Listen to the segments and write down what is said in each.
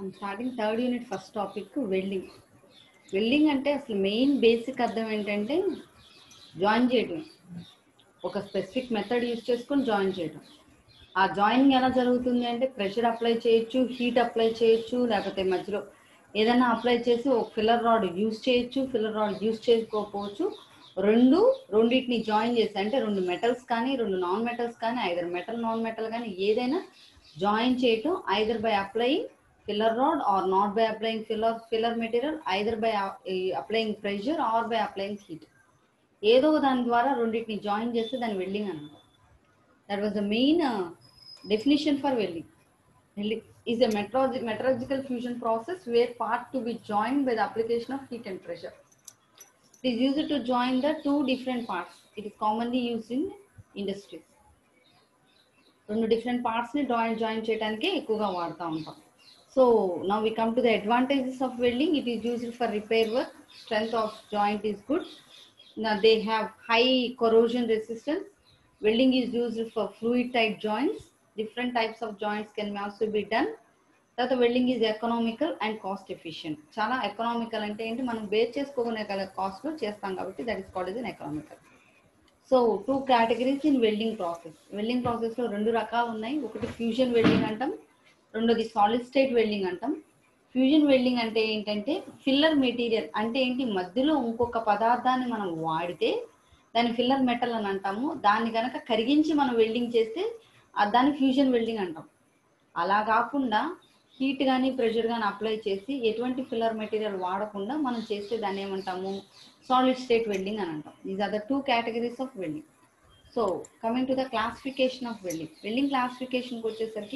I'm starting third unit first topic welding welding అంటే అసలు main basic అర్థం ఏంటంటే జాయిన్ చేయడం ఒక స్పెసిఫిక్ మెథడ్ యూజ్ చేసుకొని జాయిన్ చేయడం ఆ జాయినింగ్ ఎలా జరుగుతుంది అంటే ప్రెషర్ అప్లై చేయొచ్చు హీట్ అప్లై చేయొచ్చు లేకపోతే మధ్యలో ఏదైనా అప్లై చేసి ఒక ఫిల్లర్ రాడ్ యూజ్ చేయొచ్చు ఫిల్లర్ రాడ్ యూజ్ చేసుకోకపోవచ్చు రెండు రెండింటిని జాయిన్ చేసి అంటే రెండు మెటల్స్ కానీ రెండు నాన్ మెటల్స్ కానీ ఐదర్ మెటల్ నాన్ మెటల్ కానీ ఏదైనా జాయిన్ చేయటం either by applying filler rod or not by applying filler filler material either by applying pressure or by applying heat ఏదో దాని ద్వారా రెండింటిని జాయిన్ చేస్తే దాన్ని వెల్డింగ్ అనమాట that was the main definition for welding welding is a metrologi- metrological fusion process where part to be joined by the application of heat and pressure. It is used to join the two different parts. It is commonly used in industries. రెండు different పార్ట్స్ని join join చేయడానికి ఎక్కువగా వాడుతూ ఉంటాం so now we come to the advantages of welding it is used for repair work strength of joint is good they have high corrosion resistance welding is used for fluid type joints different types of joints can also be done తర్వాత welding is economical and cost efficient చాలా economical అంటే ఏంటి మనం bear చేసుకోకునే గల కాస్ట్లో చేస్తాం కాబట్టి that is called is an economical so two categories in welding process welding ప్రాసెస్లో రెండు రకాలు ఉన్నాయి ఒకటి ఫ్యూజన్ వెల్డింగ్ అంటాం రెండోది సాలిడ్ స్టేట్ వెల్డింగ్ అంటాం ఫ్యూజన్ వెల్డింగ్ అంటే ఏంటంటే ఫిల్లర్ మెటీరియల్ అంటే ఏంటి మధ్యలో ఇంకొక పదార్థాన్ని మనం వాడితే దాన్ని ఫిల్లర్ మెటల్ అని అంటాము దాన్ని కనుక కరిగించి మనం వెల్డింగ్ చేస్తే దాన్ని ఫ్యూజన్ వెల్డింగ్ అంటాం అలా కాకుండా హీట్ కానీ ప్రెషర్ కానీ అప్లై చేసి ఎటువంటి ఫిల్లర్ మెటీరియల్ వాడకుండా మనం చేస్తే దాన్ని ఏమంటాము సాలిడ్ స్టేట్ వెల్డింగ్ అని అంటాం these are the two categories of welding so coming to the classification of welding welding క్లాసిఫికేషన్కి వచ్చేసరికి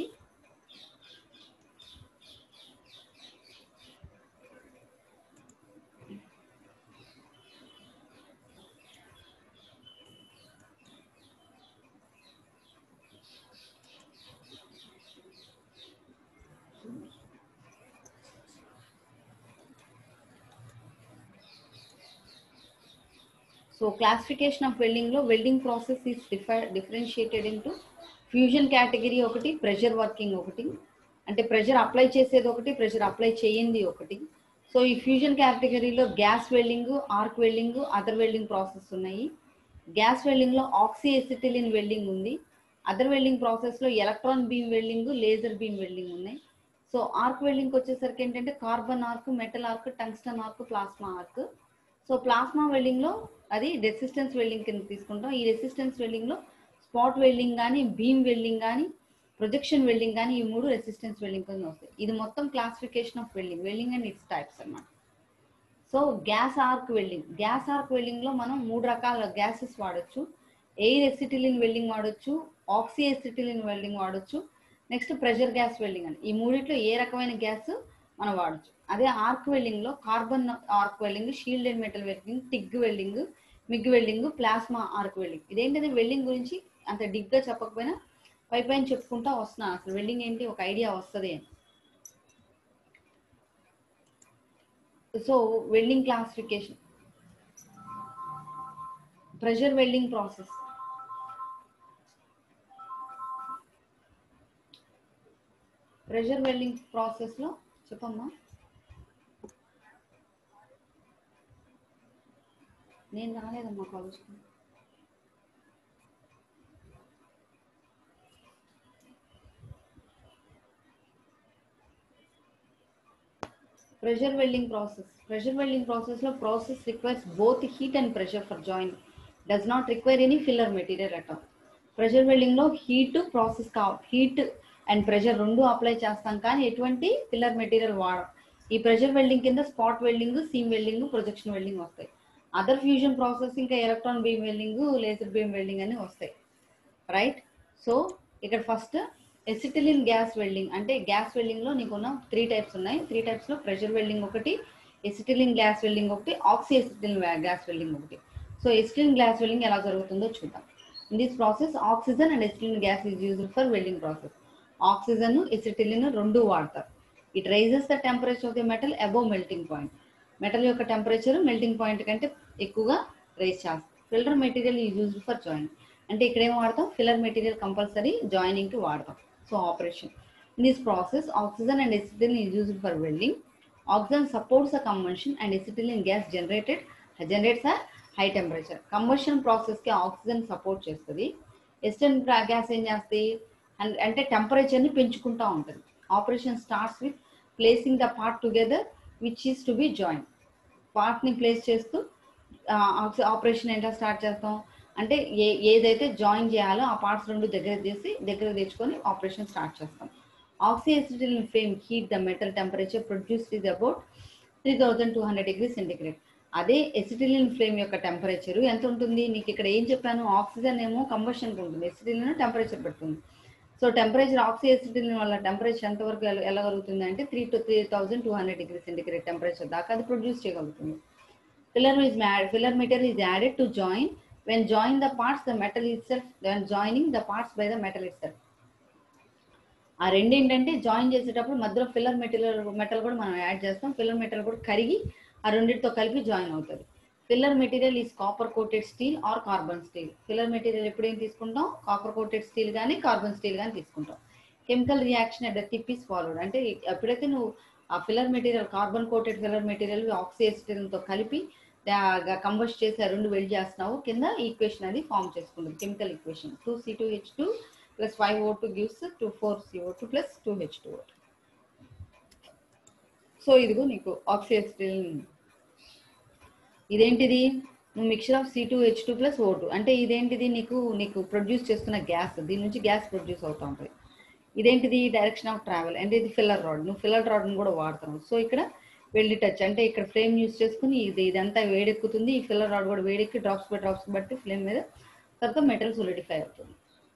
సో క్లాసిఫికేషన్ ఆఫ్ వెల్డింగ్ లో welding process is differentiated into fusion category ఒకటి ప్రెషర్ వర్కింగ్ ఒకటి అంటే pressure apply చేసేది ఒకటి ప్రెషర్ అప్లై చేయింది ఒకటి so ఈ ఫ్యూజన్ కేటగిరీలో gas welding arc welding other welding process ఉన్నాయి గ్యాస్ వెల్డింగ్ లో ఆక్సీ ఎసిటిలిన్ వెల్డింగ్ ఉంది అదర్ వెల్డింగ్ ప్రాసెస్ లో electron beam welding laser beam welding ఉన్నాయి సో ఆర్క్ వెల్డింగ్ వచ్చేసరికి ఏంటంటే carbon arc metal arc tungsten arc plasma arc so plasma welding లో అది resistance welding కింద తీసుకుంటాం ఈ రెసిస్టెన్స్ వెల్డింగ్ లో స్పాట్ వెల్డింగ్ కానీ బీమ్ వెల్డింగ్ కానీ ప్రొజెక్షన్ వెల్డింగ్ కానీ ఈ మూడు రెసిస్టెన్స్ వెల్డింగ్ కింద వస్తాయి ఇది మొత్తం classification of welding welding and its types అన్నమాట so gas arc welding gas arc welding లో మనం మూడు రకాల గ్యాసెస్ వాడచ్చు ఎయిర్ ఎసిటిలిన్ వెల్డింగ్ వాడచ్చు ఆక్సీ ఎసిటిలిన్ వెల్డింగ్ వాడచ్చు నెక్స్ట్ ప్రెషర్ గ్యాస్ వెల్డింగ్ అని ఈ మూడిట్లో ఏ రకమైన గ్యాస్ మనం వాడచ్చు అదే ఆర్క్ వెల్డింగ్ లో carbon arc welding shield and metal welding TIG welding MIG welding plasma arc welding ఇదేంటది వెల్డింగ్ గురించి అంత డిగ్ గా చెప్పకపోయినా పై పైన చెప్పుకుంటా వస్తున్నా అసలు వెల్డింగ్ ఏంటి ఒక ఐడియా వస్తుంది అని so welding classification pressure welding process pressure welding process లో చెప్పమ్మా నేను రాలేదమ్మా కాలేజ్కి pressure welding process pressure welding process లో process requires both heat and pressure for join does not require any filler material at all pressure welding లో heat process కా heat and pressure రెండు apply చేస్తాం కానీ ఎటువంటి ఫిల్లర్ మెటీరియల్ వాడం ఈ pressure welding కింద spot welding seam welding projection welding వస్తాయి అదర్ ఫ్యూజన్ ప్రాసెస్ ఇంకా electron beam welding laser beam welding అని వస్తాయి రైట్ సో ఇక్కడ ఫస్ట్ ఎసిటిలిన్ గ్యాస్ వెల్డింగ్ అంటే గ్యాస్ వెల్డింగ్ లో నీకున్న త్రీ టైప్స్ ఉన్నాయి త్రీ టైప్స్ లో ప్రెషర్ వెల్డింగ్ ఒకటి ఎసిటిలిన్ గ్యాస్ వెల్డింగ్ ఒకటి ఆక్సీ ఎసిటిలిన్ గ్యాస్ వెల్డింగ్ ఒకటి సో ఎసిటిలిన్ గ్యాస్ వెల్డింగ్ ఎలా జరుగుతుందో చూద్దాం in this process oxygen and acetylene gas is used for welding process oxygen acetylene రెండు వాడతారు it raises the temperature of the metal above melting point metal యొక్క temperature melting point కంటే ఎక్కువగా rise చేస్తాం filter material is used for join అంటే ఇక్కడ ఏం వాడతాం ఫిల్లర్ మెటీరియల్ కంపల్సరీ జాయినింగ్ కి వాడతాం so operation In this process, oxygen and acetylene is used for welding. Oxygen supports the combustion and acetylene gas generated generates a high temperature. Combustion process కి oxygen support చేస్తుంది ఎస్టర్న్ gas ఏం చేస్తాయి and- అంటే temperature ని పెంచుకుంటా ఉంటుంది operation starts with placing the part together which is to be join part ని ప్లేస్ చేస్తూ ఆపరేషన్ ఏంటో స్టార్ట్ చేస్తాం అంటే ఏ ఏదైతే జాయిన్ చేయాలో ఆ పార్ట్స్ రెండు దగ్గర తీసి దగ్గర తెచ్చుకొని ఆపరేషన్ స్టార్ట్ చేస్తాం oxyacetylene flame heat the metal temperature produce is about three thousand two hundred degree centigrade అదే ఎసిటిలిన్ ఫ్లేమ్ యొక్క టెంపరేచర్ ఎంత ఉంటుంది నీకు ఇక్కడ ఏం చెప్పాను ఆక్సిజన్ ఏమో కంబషన్ ఉంటుంది ఎసిటిలిన్ టెంపరేచర్ పెడుతుంది సో టెంపరేచర్ ఆక్సి ఎసిటిలిన్ వల్ల టెంపరేచర్ ఎంతవరకు ఎల- వెళ్ళగలుగుతుంది అంటే three to three thousand two hundred degree centigrade temperature దాకా అది ప్రొడ్యూస్ చేయగలుగుతుంది filler is mad filler metal is added to join when join the parts the metal itself when joining the parts by the metal itself ఆ రెండు ఏంటంటే join చేసేటప్పుడు మధ్యలో filler material metal కూడా మనం యాడ్ చేస్తాం ఫిల్లర్ మెటల్ కూడా కరిగి ఆ రెండింటితో కలిపి జాయిన్ అవుతుంది filler material is copper coated steel or carbon steel filler material ఎప్పుడు ఏం తీసుకుంటాం కాపర్ కోటెడ్ స్టీల్ కానీ కార్బన్ స్టీల్ కానీ తీసుకుంటాం chemical reaction at the tip is followed అంటే ఎప్పుడైతే నువ్వు ఆ filler material carbon coated filler material oxygen కలిపి కంబస్ట్ చేసి ఆ రెండు వెల్డ్ చేస్తున్నావు కింద ఈక్వేషన్ అది ఫామ్ చేసుకుంటుంది chemical equation two C two H two plus five O two gives two four CO two plus two H two so ఇదిగో నీకు ఆక్సిజన్ ఇదేంటిది నువ్వు mixture of C two H two plus O two అంటే ఇదేంటిది నీకు నీకు produce చేస్తున్న gas దీని నుంచి గ్యాస్ ప్రొడ్యూస్ అవుతూ ఉంటుంది ఇదేంటిది డైరెక్షన్ ఆఫ్ ట్రావెల్ అంటే ఇది ఫిల్లర్ రాడ్ నువ్వు ఫిల్లర్ రాడ్ని కూడా వాడుతున్నావు సో ఇక్కడ వెళ్ళి టచ్ అంటే ఇక్కడ ఫ్లేమ్ యూస్ చేసుకుని ఇది ఇదంతా వేడెక్కుతుంది ఈ ఫిల్లర్ రాడ్ కూడా వేడెక్కి డ్రాప్స్ బై డ్రాప్స్ బట్టి ఫ్లేమ్ మీద తర్వాత మెటల్ సొలిడిఫై అవుతుంది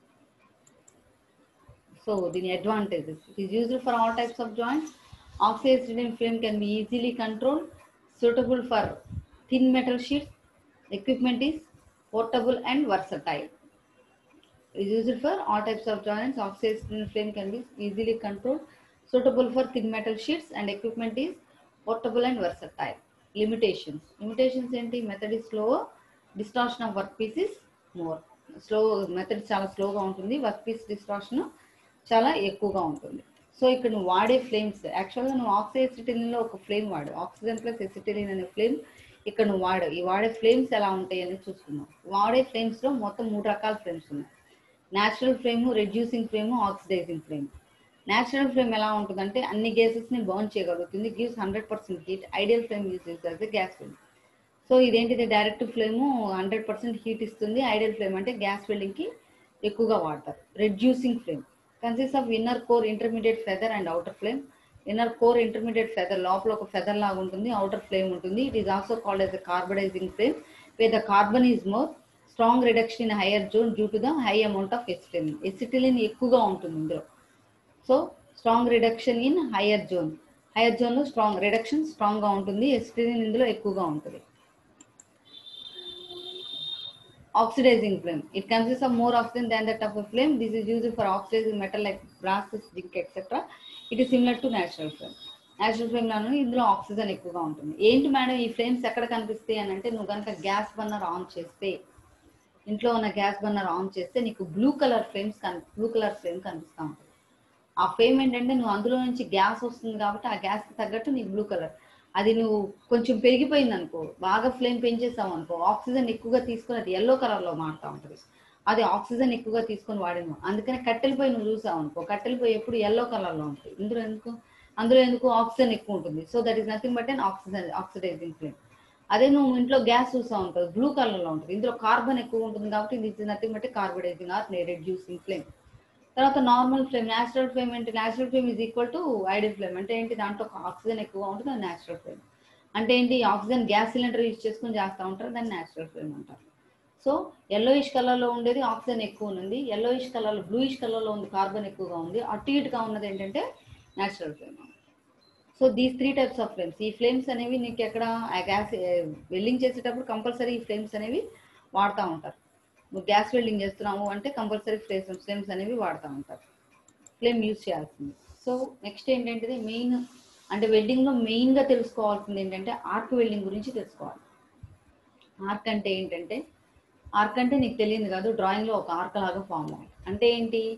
సో దీని advantages it is used for all types of joints oxidised flame can be easily control suitable for thin metal sheets equipment is portable and versatile is used for all types of joints. Oxidation flame can be easily controlled, suitable for thin metal sheets, and equipment is portable and versatile. Limitations. Limitations ఏంటి method is slow, distortion of workpiece is more. Slow method చాలా స్లోగా ఉంటుంది work piece distraction చాలా ఎక్కువగా ఉంటుంది so ఇక్కడ నువ్వు వాడే ఫ్లేమ్స్ యాక్చువల్గా నువ్వు ఆక్సిఎసిటిలిన్లో ఒక ఫ్లేమ్ వాడు ఆక్సిజన్ ప్లస్ ఎసిటిలిన్ అనే ఫ్లేమ్ ఇక్కడ నువ్వు వాడు ఈ వాడే ఫ్లేమ్స్ ఎలా ఉంటాయి అనేది చూసుకున్నావు వాడే ఫ్లేమ్స్లో మొత్తం మూడు రకాల ఫ్లేమ్స్ ఉన్నాయి natural flame reducing flame oxidising flame natural flame ఎలా ఉంటుందంటే అన్ని గ్యాసెస్ ని బర్న్ చేయగలుగుతుంది gives hundred percent heat ideal flame use చేస్తే గ్యాస్ ఫ్లేమ్ సో ఇదేంటిది direct flame hundred percent heat ఇస్తుంది ఐడియల్ ఫ్లేమ్ అంటే గ్యాస్ వెల్డింగ్ కి ఎక్కువగా వాడతారు reducing flame consist of inner core intermediate feather and outer flame inner core intermediate feather లోపల ఒక feather లాగా ఉంటుంది అవుటర్ ఫ్లేమ్ ఉంటుంది it is also called as carbonising flame where the carbon is more strong reduction in higher zone due to the high amount of acetylene acetylene ఎక్కువగా ఉంటుంది ఇందులో so strong reduction in higher zone higher zone లో strong reduction strong గా ఉంటుంది acetylene ఇందులో ఎక్కువగా ఉంటుంది oxidizing flame it consists of more oxygen than that of a flame this is used for oxidizing metal like brass zinc etc it is similar to natural flame natural flame లోను ఇందులో oxygen ఎక్కువగా ఉంటుంది ఏంటి madam ఈ flames ఎక్కడ కనిపిస్తాయి అని అంటే నువ్వు కనుక గ్యాస్ బర్నర్ ఆన్ చేస్తే ఇంట్లో ఉన్న గ్యాస్ బర్నర్ ఆన్ చేస్తే నీకు బ్లూ కలర్ ఫ్లేమ్స్ కని బ్లూ కలర్ ఫ్లేమ్ కనిపిస్తూ ఉంటుంది ఆ ఫ్లేమ్ ఏంటంటే నువ్వు అందులో నుంచి గ్యాస్ వస్తుంది కాబట్టి ఆ గ్యాస్ కి తగ్గట్టు నీకు బ్లూ కలర్ అది నువ్వు కొంచెం పెరిగిపోయింది అనుకో బాగా ఫ్లేమ్ పెంచేసావు అనుకో ఆక్సిజన్ ఎక్కువగా తీసుకుని అది ఎల్లో కలర్ లో మారుతా ఉంటుంది అది ఆక్సిజన్ ఎక్కువగా తీసుకొని వాడిను అందుకని కట్టెల పొయ్యి నువ్వు చూసావు అనుకో కట్టెల పొయ్యి ఎప్పుడు ఎల్లో కలర్ లో ఉంటుంది ఇందులో ఎందుకు అందులో ఎందుకు ఆక్సిజన్ ఎక్కువ ఉంటుంది so that is nothing but and oxygen oxidising flame అదే నువ్వు ఇంట్లో గ్యాస్ చూసావు ఉంటుంది బ్లూ కలర్ లో ఉంటుంది ఇందులో కార్బన్ ఎక్కువ ఉంటుంది కాబట్టి this is nothing but carbonising or reducing flame తర్వాత నార్మల్ ఫ్లేమ్ న్యాచురల్ ఫ్లేమ్ అంటే natural flame is equal to ideal flame అంటే ఏంటి దాంట్లో ఆక్సిజన్ ఎక్కువగా ఉంటుంది అది న్యాచురల్ ఫ్లేమ్ అంటే ఏంటి ఆక్సిజన్ గ్యాస్ సిలిండర్ యూజ్ చేసుకుని చేస్తూ ఉంటారు దాన్ని న్యాచురల్ ఫ్లేమ్ అంటారు సో ఎల్లోయిష్ కలర్లో ఉండేది ఆక్సిజన్ ఎక్కువ ఉంది ఎల్లోయిష్ కలర్లో బ్లూయిష్ కలర్లో ఉంది కార్బన్ ఎక్కువగా ఉంది అటు ఇటుగా ఉన్నది ఏంటంటే natural flame so these three types of flames ఈ ఫ్లేమ్స్ అనేవి నీకు ఎక్కడ ఆ గ్యాస్ వెల్డింగ్ చేసేటప్పుడు కంపల్సరీ ఈ ఫ్లేమ్స్ అనేవి వాడుతూ ఉంటారు నువ్వు గ్యాస్ వెల్డింగ్ చేస్తున్నావు అంటే కంపల్సరీ ఫ్లేమ్స్ ఫ్లేమ్స్ అనేవి వాడుతూ ఉంటారు ఫ్లేమ్ యూజ్ చేయాల్సింది సో నెక్స్ట్ ఏంటంటే మెయిన్ అంటే వెల్డింగ్లో మెయిన్గా తెలుసుకోవాల్సింది ఏంటంటే ఆర్క్ వెల్డింగ్ గురించి తెలుసుకోవాలి ఆర్క్ అంటే ఏంటంటే ఆర్క్ అంటే నీకు తెలియదు కాదు డ్రాయింగ్లో ఒక ఆర్క్ లాగా ఫామ్ అవ్వాలి అంటే ఏంటి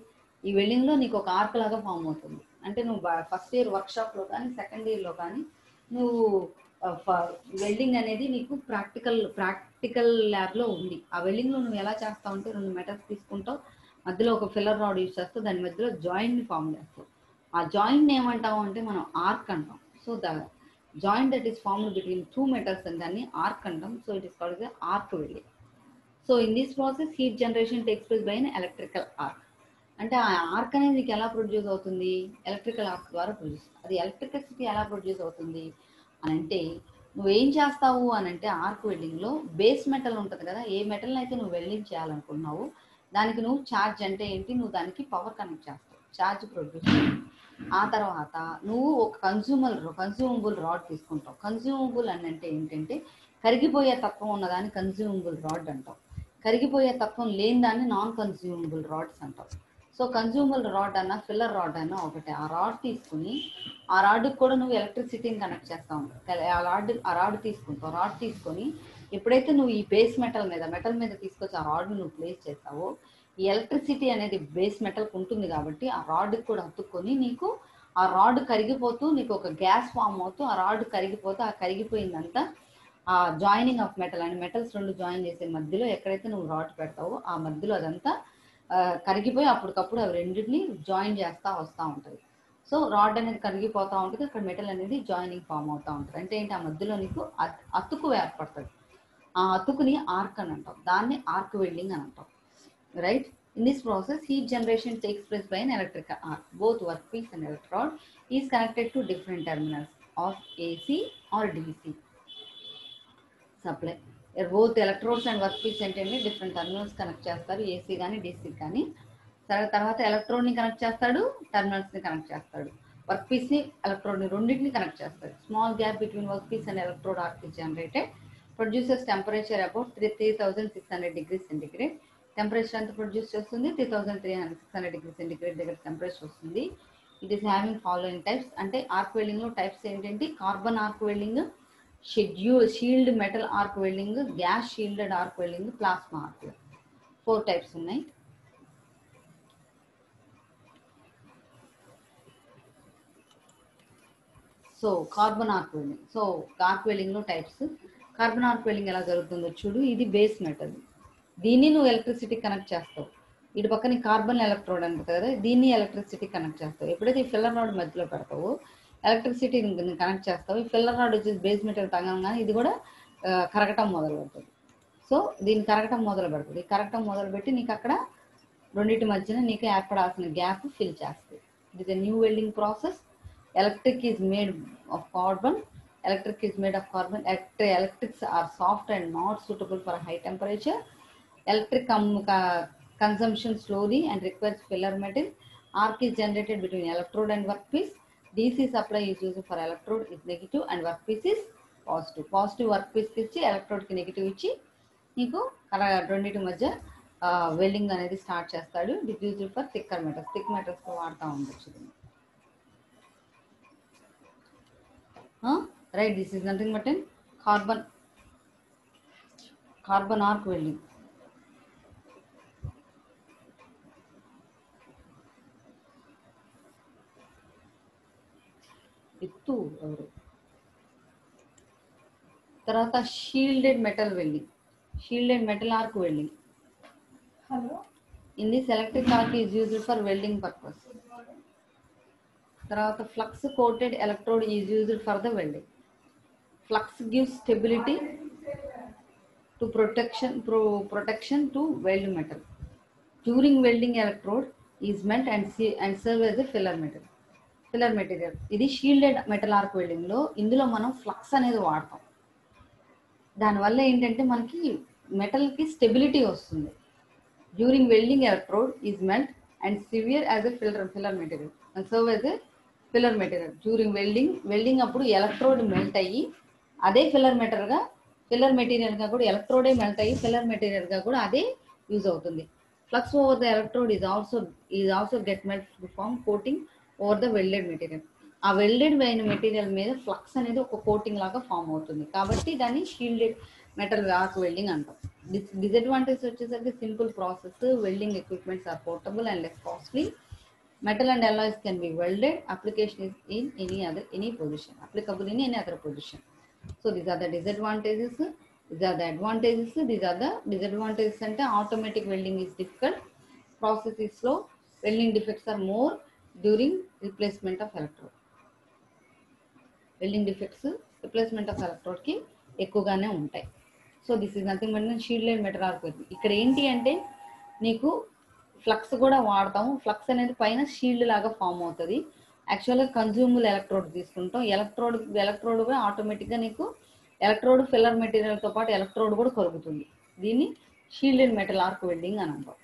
ఈ వెల్డింగ్ లో నీకు ఒక ఆర్క్ లాగా ఫామ్ అవుతుంది అంటే నువ్వు ఫస్ట్ ఇయర్ వర్క్ షాప్ లో కానీ సెకండ్ ఇయర్ లో కానీ నువ్వు వెల్డింగ్ అనేది నీకు ప్రాక్టికల్ ప్రాక్టికల్ ల్యాబ్ లో ఉంది ఆ వెల్డింగ్ లో నువ్వు ఎలా చేస్తావు అంటే రెండు మెటల్స్ తీసుకుంటావు మధ్యలో ఒక ఫిల్లర్ రాడ్ యూస్ చేస్తావు దాని మధ్యలో జాయింట్ ని ఫామ్ చేస్తావు ఆ జాయింట్ ఏమంటావు అంటే మనం ఆర్క్ అంటాం so the joint that is formed between two metals అని దాన్ని ఆర్క్ అంటాం so it is called arc welding so in this process heat generation takes place by electrical arc అంటే ఆ ఆర్క్ అనేది నీకు ఎలా ప్రొడ్యూస్ అవుతుంది ఎలక్ట్రికల్ ఆర్క్ ద్వారా ప్రొడ్యూస్ అది ఎలక్ట్రిసిటీ ఎలా ప్రొడ్యూస్ అవుతుంది అని అంటే నువ్వేం చేస్తావు అని అంటే ఆర్క్ వెల్డింగ్లో బేస్ మెటల్ ఉంటుంది కదా ఏ మెటల్ అయితే నువ్వు వెల్డింగ్ చేయాలనుకున్నావు దానికి నువ్వు ఛార్జ్ అంటే ఏంటి నువ్వు దానికి పవర్ కనెక్ట్ చేస్తావు ఛార్జ్ ప్రొడ్యూస్ ఆ తర్వాత నువ్వు ఒక కన్జ్యూమర్ కన్జ్యూమబుల్ రాడ్ తీసుకుంటావు కన్జ్యూమబుల్ అని అంటే ఏంటంటే కరిగిపోయే తత్వం ఉన్నదాన్ని కన్జ్యూమబుల్ రాడ్ అంటావు కరిగిపోయే తత్వం లేని దాన్ని నాన్ కన్జ్యూమబుల్ రాడ్స్ అంటావు సో కన్జ్యూమబుల్ రాడ్ అన్న ఫిల్లర్ రాడ్ అన్న ఒకటే ఆ రాడ్ తీసుకుని ఆ రాడ్కి కూడా నువ్వు ఎలక్ట్రిసిటీని కనెక్ట్ చేస్తా ఉంటావు ఆ రాడ్ ఆ రాడ్ తీసుకుంటావు రాడ్ తీసుకొని ఎప్పుడైతే నువ్వు ఈ బేస్ మెటల్ మీద మెటల్ మీద తీసుకొచ్చి ఆ రాడ్ నువ్వు ప్లేస్ చేస్తావో ఈ ఎలక్ట్రిసిటీ అనేది బేస్ మెటల్కి ఉంటుంది కాబట్టి ఆ రాడ్కి కూడా అతుక్కొని నీకు ఆ రాడ్ కరిగిపోతూ నీకు ఒక గ్యాస్ ఫామ్ అవుతూ ఆ రాడ్ కరిగిపోతూ ఆ కరిగిపోయిందంతా ఆ జాయినింగ్ ఆఫ్ మెటల్ అని మెటల్స్ రెండు జాయిన్ చేసే మధ్యలో ఎక్కడైతే నువ్వు రాడ్ పెడతావో ఆ మధ్యలో అదంతా ఆ, కరిగిపోయి అప్పటికప్పుడు అవి రెండింటిని జాయిన్ చేస్తా వస్తూ ఉంటుంది సో రాడ్ అనేది కరిగిపోతూ ఉంటుంది అక్కడ మెటల్ అనేది జాయినింగ్ ఫామ్ అవుతూ ఉంటుంది అంటే ఏంటి ఆ మధ్యలో నీకు అత్- అతుకు ఏర్పడుతుంది ఆ అతుకుని ఆర్క్ అని అంటాం దాన్ని ఆర్క్ వెల్డింగ్ అని అంటాం right in this process heat generation takes place by an electrical arc both workpiece and electrode is connected to different terminals of ac or dc supply Here both electrodes and workpiece ఏంటంటే different terminals connect చేస్తారు AC కానీ DC కానీ సరే తర్వాత electrode ని connect చేస్తాడు terminals ని connect చేస్తాడు వర్క్ పీస్ ని ఎలక్ట్రోడ్ ని రెండింటిని కనెక్ట్ చేస్తాడు small gap between workpiece and electrode arc is generated produces temperature about three three thousand six hundred degree centigrade temperature ఎంత ప్రొడ్యూస్ చేస్తుంది three thousand three hundred six hundred degree centigrade దగ్గర temperature వస్తుంది it is having following types అంటే arc welding లో types ఏంటంటే carbon arc welding schedule shield metal arc welding gas shielded arc welding plasma arc four types ఉన్నాయి so carbon arc welding so arc welding లో types carbon arc welding ఎలా జరుగుతుందో చూడు ఇది base metal దీన్ని నువ్వు ఎలక్ట్రిసిటీ కనెక్ట్ చేస్తావు ఇటు పక్కన కార్బన్ ఎలక్ట్రోడ్ అంటుంది కదా దీన్ని ఎలక్ట్రిసిటీ కనెక్ట్ చేస్తావు ఎప్పుడైతే ఈ ఫిల్లర్ రాడ్ మధ్యలో పెడతావో ఎలక్ట్రిసిటీ కనెక్ట్ చేస్తావు ఈ ఫిల్లర్ రాడ్ వచ్చేసి బేస్ మెటల్ తగ్గంగానే ఇది కూడా ఆ, కరగటం మొదలు పెడుతుంది సో దీన్ని కరగటం మొదలు పెడుతుంది ఈ కరగటం మొదలు పెట్టి నీకు అక్కడ రెండింటి మధ్యన నీకు ఏర్పడాల్సిన గ్యాప్ ఫిల్ చేస్తుంది ఇది the new welding process electric is made of carbon electric is made of carbon electrics are soft and not suitable for high temperature electric com- ca- consumption slowly and requires filler metal. Arc is generated between electrode and workpiece. DC supply is used for electrode is negative and workpiece is positive. Positive workpiece కి ఇచ్చి electrode కి negative ఇచ్చి నీకు అలా రెండింటి మధ్య welding అనేది start చేస్తాడు it use for thicker metals thick metals వాడుతూ ఉండొచ్చు right this is nothing but carbon carbon arc welding ఎత్తు ఎవరు తర్వాత shielded metal welding shielded metal arc welding hello in this electric arc is used for welding purpose తర్వాత flux coated electrode is used for the welding flux gives stability to protection protection to weld metal during welding electrode is meant and and serve as a filler metal filler material ఇది shielded metal arc welding లో ఇందులో మనం flux అనేది వాడతాం దానివల్ల ఏంటంటే మనకి metal కి స్టెబిలిటీ వస్తుంది during welding electrode is melt and severe as a filler filler material and serve as a filler material during welding welding అప్పుడు ఎలక్ట్రోడ్ మెల్ట్ అయ్యి అదే ఫిల్లర్ మెటీరియల్ గా ఫిల్లర్ మెటీరియల్ గా కూడా ఎలక్ట్రోడే మెల్ట్ అయ్యి ఫిల్లర్ మెటీరియల్ గా కూడా అదే యూజ్ అవుతుంది flux over the electrode is also is also get melt form coating over the welded material ఆ వెల్డెడ్ అయిన మెటీరియల్ మీద ఫ్లక్స్ అనేది ఒక కోటింగ్ లాగా ఫామ్ అవుతుంది కాబట్టి దాన్ని షీల్డెడ్ మెటల్ ఆర్క్ వెల్డింగ్ అంటాం డిస్ డిసడ్వాంటేజ్ వచ్చేసరికి simple process welding equipments are portable and less costly metal and alloys can be welded application is in any other any position applicable in any other position so these are the disadvantages these are the advantages these are the disadvantages అంటే automatic welding is difficult process is slow welding defects are more during replacement of electrode welding defects replacement of ఎలక్ట్రోడ్కి ఎక్కువగానే ఉంటాయి so this is nothing but shield line metal ఆర్పోయింది ఇక్కడ ఏంటి అంటే నీకు flux కూడా వాడతాము ఫ్లక్స్ అనేది పైన షీల్డ్ లాగా ఫామ్ అవుతుంది యాక్చువల్గా కన్జ్యూమబుల్ ఎలక్ట్రోడ్ తీసుకుంటాం ఎలక్ట్రోడ్ ఎలక్ట్రోడ్ కూడా ఆటోమేటిక్గా నీకు ఎలక్ట్రోడ్ ఫిల్లర్ మెటీరియల్తో పాటు ఎలక్ట్రోడ్ కూడా కలుగుతుంది దీన్ని షీల్డెడ్ మెటల్ ఆర్క్ వెల్డింగ్ అని అంటాం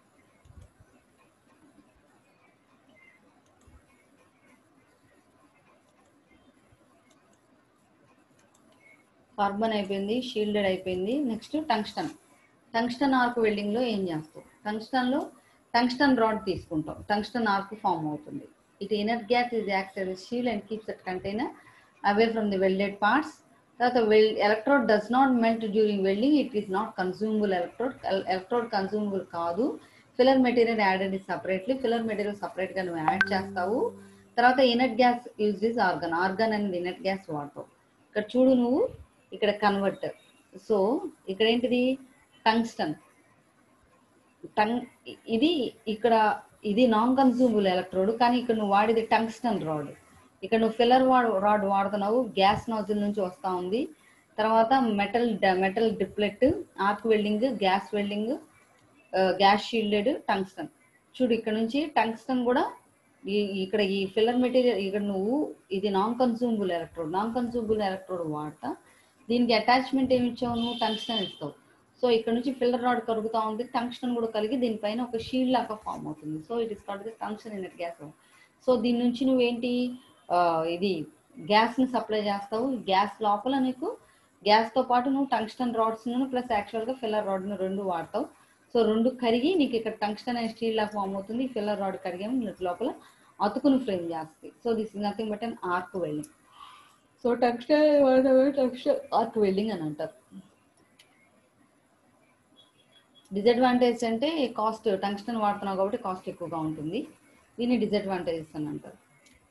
కార్బన్ అయిపోయింది షీల్డెడ్ అయిపోయింది next tungsten tungsten arc welding లో ఏం చేస్తాం టంగ్స్టన్ లో టంగ్స్టన్ రాడ్ తీసుకుంటాం టంగ్స్టన్ ఆర్క్ ఫామ్ అవుతుంది it inert gas is act as shield and keeps that container away from the welded parts తర్వాత well electrode does not melt during welding it is not consumable electrode electrode consumable కాదు filler material added separately filler material separate గా నువ్వు add చేస్తావు తర్వాత inert gas use is organ organ అనేది inert gas వాడతావు ఇక్కడ చూడు నువ్వు ఇక్కడ కన్వర్టర్ సో ఇక్కడ ఏంటిది టంగ్స్టన్ టంగ్ ఇది ఇక్కడ ఇది నాన్ కన్సూమబుల్ ఎలక్ట్రోడ్ కానీ ఇక్కడ నువ్వు వాడేది టంగ్స్టన్ రాడ్ ఇక్కడ నువ్వు ఫిల్లర్ రాడ్ వాడుతున్నావు గ్యాస్ నాజిల్ నుంచి వస్తా ఉంది తర్వాత metal metal droplet arc welding gas welding gas shielded tungsten చూడు ఇక్కడ నుంచి టంగ్స్టన్ కూడా ఈ ఇక్కడ ఈ ఫిల్లర్ మెటీరియల్ ఇక్కడ నువ్వు ఇది non consumable electrode non consumable electrode వాడతా దీనికి అటాచ్మెంట్ ఏమి ఇచ్చావు నువ్వు టంగ్స్టన్ ఇస్తావు సో ఇక్కడ నుంచి ఫిల్లర్ రాడ్ కరుగుతా ఉంది టంగ్స్టన్ కూడా కలిగి దీనిపైన ఒక షీల్డ్ లాగా ఫామ్ అవుతుంది so it is called tungsten ఇన్ గ్యాస్ సో దీని నుంచి నువ్వేంటి ఆ, ఇది గ్యాస్ ని సప్లై చేస్తావు గ్యాస్ లోపల నీకు గ్యాస్ తో పాటు నువ్వు టంగ్స్టన్ రాడ్స్ ప్లస్ యాక్చువల్ గా ఫిల్లర్ రాడ్ ను రెండు వాడతావు సో రెండు కరిగి నీకు ఇక్కడ టంగ్స్టన్ అనే స్టీల్ లాగా ఫామ్ అవుతుంది ఫిల్లర్ రాడ్ కరిగేమో నీకు లోపల అతుకును ఫ్రేమ్ చేస్తాయి so this is nothing but an arc welding so tungsten tungsten arc welding అని అంటారు డిసడ్వాంటేజ్ అంటే కాస్ట్ టంగ్స్టన్ వాడుతున్నావు కాబట్టి కాస్ట్ ఎక్కువగా ఉంటుంది దీన్ని డిసడ్వాంటేజెస్ అని అంటారు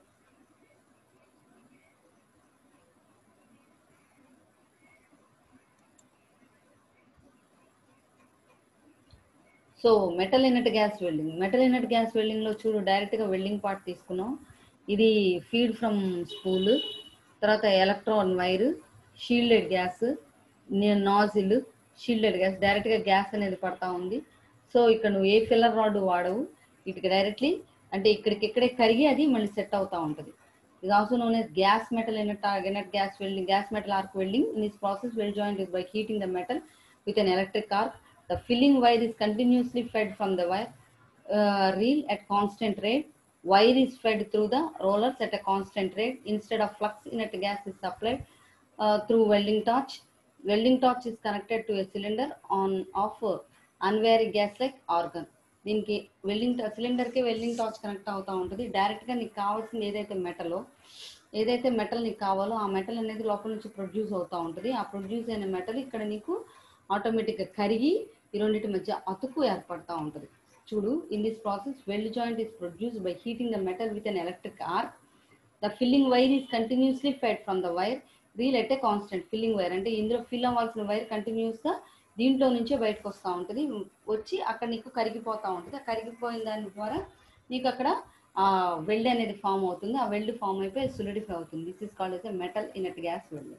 so metal inert gas welding metal inert gas welding లో చూడు డైరెక్ట్ గా వెల్డింగ్ పార్ట్ తీసుకున్నాం ఇది ఫీడ్ ఫ్రమ్ స్పూల్ తర్వాత electron wire shielded gas nozzle shielded gas direct గా గ్యాస్ అనేది పడతా ఉంది సో ఇక్కడ నువ్వు ఏ ఫిల్లర్ రాడ్ వాడవు ఇటుకి డైరెక్ట్లీ అంటే ఇక్కడికి ఇక్కడే కరిగి అది మళ్ళీ సెట్ అవుతా ఉంటుంది ఇది also known as gas metal inert inert gas welding gas metal arc welding in this process weld joint is by heating the metal with an electric arc. The filling wire is continuously fed from the wire uh, reel at constant rate. Wire is fed through the rollers at a constant rate. Instead of flux, inert gas is supplied uh, through welding torch. Welding torch is connected to a cylinder on of uh, unvary gas like organ. దీనికి welding సిలిండర్కి welding torch connect అవుతూ ఉంటుంది డైరెక్ట్గా నీకు కావాల్సింది ఏదైతే మెటలో ఏదైతే metal నీకు కావాలో ఆ మెటల్ అనేది లోపల నుంచి ప్రొడ్యూస్ అవుతూ ఉంటుంది ఆ ప్రొడ్యూస్ అయిన మెటల్ ఇక్కడ నీకు ఆటోమేటిక్గా కరిగి ఈ రెండింటి మధ్య అతుకు ఏర్పడతా ఉంటుంది చూడు in this process weld joint is produced by heating the metal with an electric arc the filling wire is continuously fed from the wire reel at a constant filling wire అంటే ఇందులో ఫిల్ అవ్వాల్సిన wire కంటిన్యూస్గా దీంట్లో నుంచే బయటకు వస్తూ ఉంటుంది వచ్చి అక్కడ నీకు కరిగిపోతూ ఉంటుంది ఆ కరిగిపోయిన దాని ద్వారా నీకు అక్కడ ఆ వెల్డ్ అనేది ఫామ్ అవుతుంది ఆ వెల్డ్ ఫామ్ అయిపోయి సులిడిఫై అవుతుంది this is called as a metal inert gas weld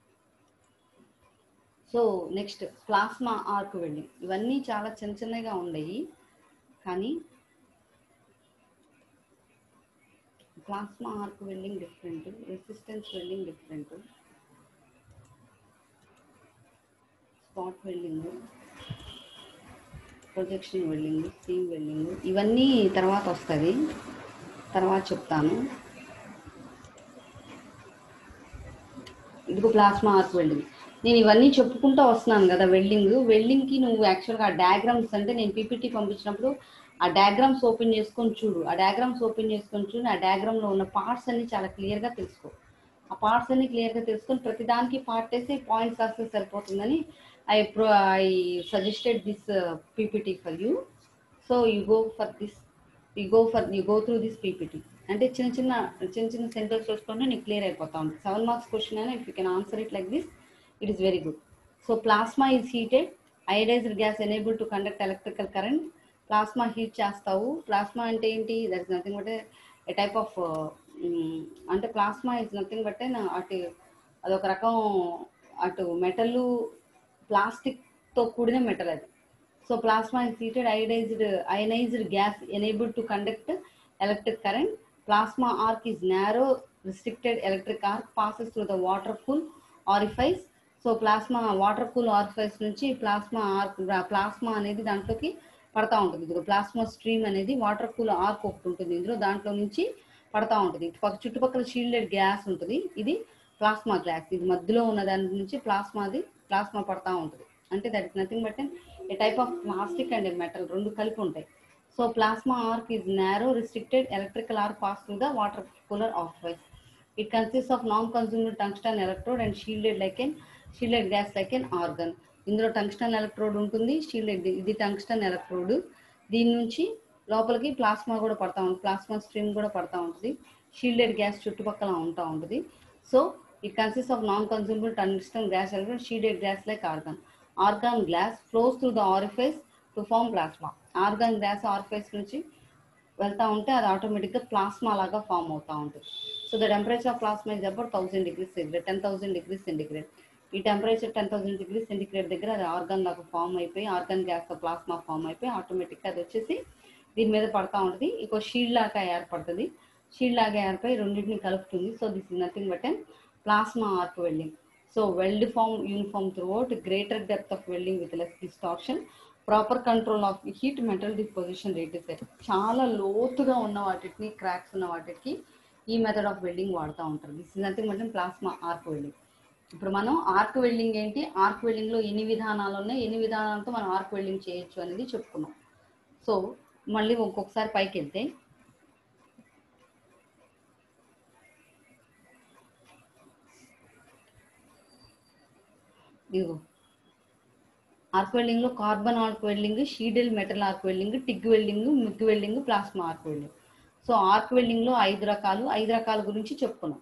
so next plasma arc welding ఇవన్నీ చాలా చిన్న చిన్నగా ఉన్నాయి కానీ plasma arc welding different resistance welding different spot welding projection welding seam welding ఇవన్నీ తర్వాత వస్తుంది తర్వాత చెప్తాను ఇదిగో ప్లాస్మా ఆర్క్ వెల్డింగ్ నేను ఇవన్నీ చెప్పుకుంటూ వస్తున్నాను కదా వెల్డింగ్ వెల్డింగ్కి నువ్వు యాక్చువల్గా ఆ డయాగ్రామ్స్ అంటే నేను పీపీటీ పంపించినప్పుడు ఆ డయాగ్రామ్స్ ఓపెన్ చేసుకొని చూడు ఆ డయాగ్రామ్స్ ఓపెన్ చేసుకొని చూడు ఆ డయాగ్రామ్లో ఉన్న పార్ట్స్ అన్ని చాలా క్లియర్గా తెలుసుకో ఆ పార్ట్స్ అన్ని క్లియర్గా తెలుసుకొని ప్రతి దానికి పార్ట్ వేసి పాయింట్స్ రాస్తే సరిపోతుందని I pro I suggested this PPT for you so you go for this you go for you go through this PPT అంటే చిన్న చిన్న చిన్న చిన్న సెంటెన్స్ చూసుకుంటే నీకు క్లియర్ అయిపోతా ఉంటుంది సెవెన్ మార్క్స్ క్వశ్చన్ అయినా if you can answer it like this it is very good so plasma is heated iodized gas enable to conduct electrical current plasma heat చేస్తావు ప్లాస్మా అంటే ఏంటి that is nothing but a type of అంటే plasma is nothing but అటు అదొక రకం అటు metal ప్లాస్టిక్తో కూడిన మెటల్ అది so plasma is heated iodized ionized gas enable to conduct electric current plasma arc is narrow restricted electric arc passes through the water cool orifice so plasma water cool orifice నుంచి plasma arc plasma అనేది దాంట్లోకి పడతా ఉంటుంది ఇదిగో plasma stream అనేది water cool arc ఒకటి ఉంటుంది ఇందులో దాంట్లో నుంచి పడతా ఉంటుంది ఇటు పక్క చుట్టుపక్కల షీల్డెడ్ గ్యాస్ ఉంటుంది ఇది ప్లాస్మా గ్లాస్ ఇది మధ్యలో ఉన్న దాని నుంచి ప్లాస్మాది ప్లాస్మా పడతా ఉంటుంది అంటే that is nothing but a type of plastic and metal రెండు కలిపి ఉంటాయి so plasma arc is narrow restricted electrical arc pass through the water cooler orifice it consist of non consumed tungsten electrode and shielded like an shielded gas like an argon ఇందులో tungsten electrode ఉంటుంది shielded ఇది tungsten electrode దీని నుంచి లోపలికి plasma కూడా పడతా ఉంటుంది plasma stream కూడా పడతా ఉంటుంది షీల్డెడ్ గ్యాస్ చుట్టుపక్కల ఉంటా ఉంటుంది so it consist of non consumable tungsten gas electrode shielded gas like argon argon glass flows through the orifice to form plasma argon glass orifice నుంచి వెళ్తా ఉంటే అది ఆటోమేటిక్గా ప్లాస్మా లాగా ఫామ్ అవుతూ ఉంటుంది so the temperature of plasma is about thousand degrees centigrade ten thousand degrees centigrade ఈ temperature ten thousand degrees centigrade దగ్గర అది ఆర్గాన్ లాగా ఫామ్ అయిపోయి ఆర్గాన్ గ్యాస్ ప్లాస్మా ఫామ్ అయిపోయి ఆటోమేటిక్గా అది వచ్చేసి దీని మీద పడతా ఉంటుంది ఇంకో షీల్డ్ లాగా ఏర్పడుతుంది షీల్డ్ లాగా ఏర్పడి రెండింటిని కలుపుతుంది so this is nothing but and plasma arc welding so weld form uniform throughout greater depth of welding with less distortion proper control of heat metal deposition rate is చాలా లోతుగా ఉన్న వాటికి cracks ఉన్న వాటికి ఈ method of welding వాడుతూ ఉంటారు this is nothing but plasma arc welding ఇప్పుడు మనం ఆర్క్ వెల్డింగ్ ఏంటి ఆర్క్ వెల్డింగ్లో ఎన్ని విధానాలు ఉన్నాయి ఎన్ని విధానాలతో మనం ఆర్క్ వెల్డింగ్ చేయొచ్చు అనేది చెప్పుకున్నాం సో మళ్ళీ ఇంకొకసారి పైకి వెళ్తే ఇదిగో ఆర్క్ వెల్డింగ్ లో కార్బన్ ఆర్క్ వెల్డింగ్ షీడెల్ metal arc welding TIG welding MIG welding plasma arc welding so arc welding లో ఐదు రకాలు ఐదు రకాల గురించి చెప్పుకున్నాం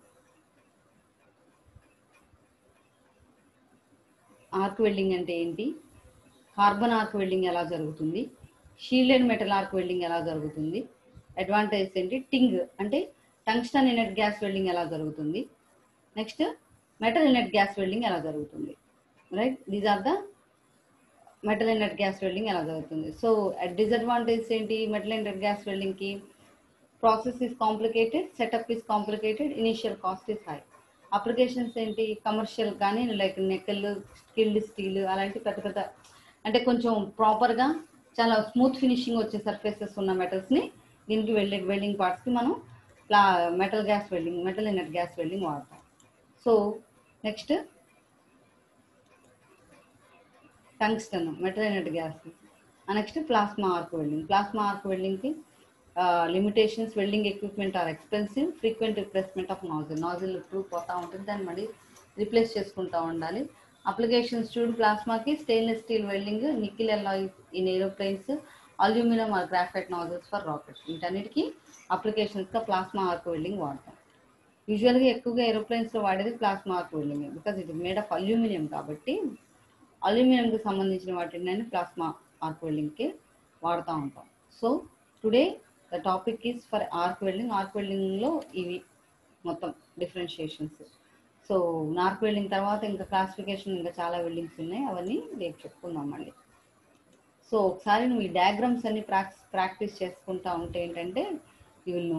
ఆర్క్ వెల్డింగ్ అంటే ఏంటి కార్బన్ ఆర్క్ వెల్డింగ్ ఎలా జరుగుతుంది షీల్డెడ్ మెటల్ ఆర్క్ వెల్డింగ్ ఎలా జరుగుతుంది అడ్వాంటేజ్ ఏంటి టింగ్ అంటే టంగ్స్టన్ ఇనెట్ గ్యాస్ వెల్డింగ్ ఎలా జరుగుతుంది next metal inert gas welding ఎలా జరుగుతుంది right these are the metal inert gas welding ఎలా జరుగుతుంది సో డిసడ్వాంటేజ్ ఏంటి మెటల్ ఇనెట్ గ్యాస్ వెల్డింగ్కి process is complicated setup is complicated initial cost is high applications ఏంటి commercial కానీ లైక్ నెక్కల్ స్కిల్డ్ స్టీల్ అలాంటి పెద్ద పెద్ద అంటే కొంచెం ప్రాపర్గా చాలా స్మూత్ ఫినిషింగ్ వచ్చే సర్ఫేసెస్ ఉన్న మెటల్స్ని దీనికి వెళ్ళే వెల్డింగ్ పార్ట్స్కి మనం ప్లా metal gas welding metal inert gas welding వాడతాం so next tungsten metal inert gas next plasma arc welding plasma arc వెల్డింగ్కి limitations welding equipment are expensive frequent replacement of nozzle nozzle through పోతా ఉంటుంది దాన్ని మళ్ళీ replace చేసుకుంటూ ఉండాలి applications చూడు ప్లాస్మాకి stainless steel welding nickel alloys in aeroplanes aluminium or graphite nozzles for rockets వీటన్నిటికీ అప్లికేషన్స్గా ప్లాస్మా ఆర్క్ వెల్డింగ్ వాడతాం యూజువల్గా ఎక్కువగా ఏరోప్లేన్స్లో వాడేది plasma arc welding because it made of aluminium కాబట్టి అల్యూమినియంకి సంబంధించిన వాటిని ప్లాస్మా ఆర్క్ వెల్డింగ్కి వాడుతూ ఉంటాం so today the topic is for arc welding arc వెల్డింగ్లో ఇవి మొత్తం డిఫరెన్షియేషన్స్ సో ఆర్క్ వెల్డింగ్ తర్వాత ఇంకా క్లాసిఫికేషన్ ఇంకా చాలా వెల్డింగ్స్ ఉన్నాయి అవన్నీ రేపు చెప్పుకుందాం మళ్ళీ సో ఒకసారి నువ్వు ఈ డయాగ్రామ్స్ అన్ని ప్రాక్టీస్ ప్రాక్టీస్ చేసుకుంటా ఉంటే ఏంటంటే యూ విల్ నో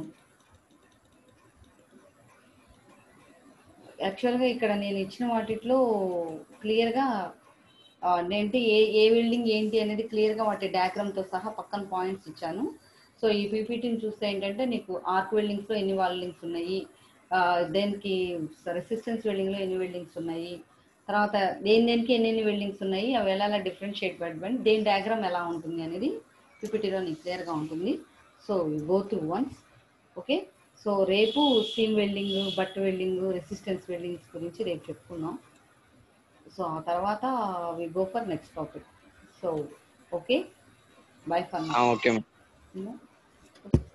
యాక్చువల్గా ఇక్కడ నేను ఇచ్చిన వాటిలో క్లియర్గా ఏంటి ఏ ఏ బిల్డింగ్ ఏంటి అనేది క్లియర్గా వాటి డయాగ్రామ్తో సహా పక్కన పాయింట్స్ ఇచ్చాను సో ఈ పీపీటీని చూస్తే ఏంటంటే నీకు ఆర్క్ వెల్డింగ్స్లో ఎన్ని వెల్డింగ్స్ ఉన్నాయి దేనికి రెసిస్టెన్స్ వెల్డింగ్లో ఎన్ని వెల్డింగ్స్ ఉన్నాయి తర్వాత దేని దేనికి ఎన్ని వెల్డింగ్స్ ఉన్నాయి అవి ఎలా డిఫరెన్షియేట్ పెట్టబడి దేని డయాగ్రామ్ ఎలా ఉంటుంది అనేది పీపీటీలో నీకు క్లియర్గా ఉంటుంది so go through once okay so రేపు steam welding but welding resistance weldings గురించి రేపు చెప్పుకుందాం సో ఆ తర్వాత we go for next topic so okay bye for okay now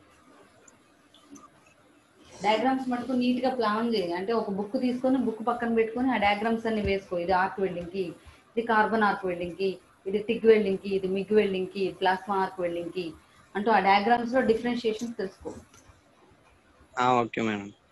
diagrams మటుకు నీట్ గా ప్లాన్ చేయి అంటే ఒక బుక్ తీసుకొని బుక్ పక్కన పెట్టుకొని ఆ డయాగ్రామ్స్ అన్ని వేసుకో ఇది ఆర్క్ వెల్డింగ్ కి ఇది కార్బన్ ఆర్క్ వెల్డింగ్ కి ఇది టిగ్ వెల్డింగ్ కి ఇది మిగ్ వెల్డింగ్ కి ప్లాస్మా ఆర్క్ వెల్డింగ్ కి అంటూ ఆ డయాగ్రామ్స్ లో డిఫరెన్షియేషన్స్ తెలుసుకో ఓకే మేడం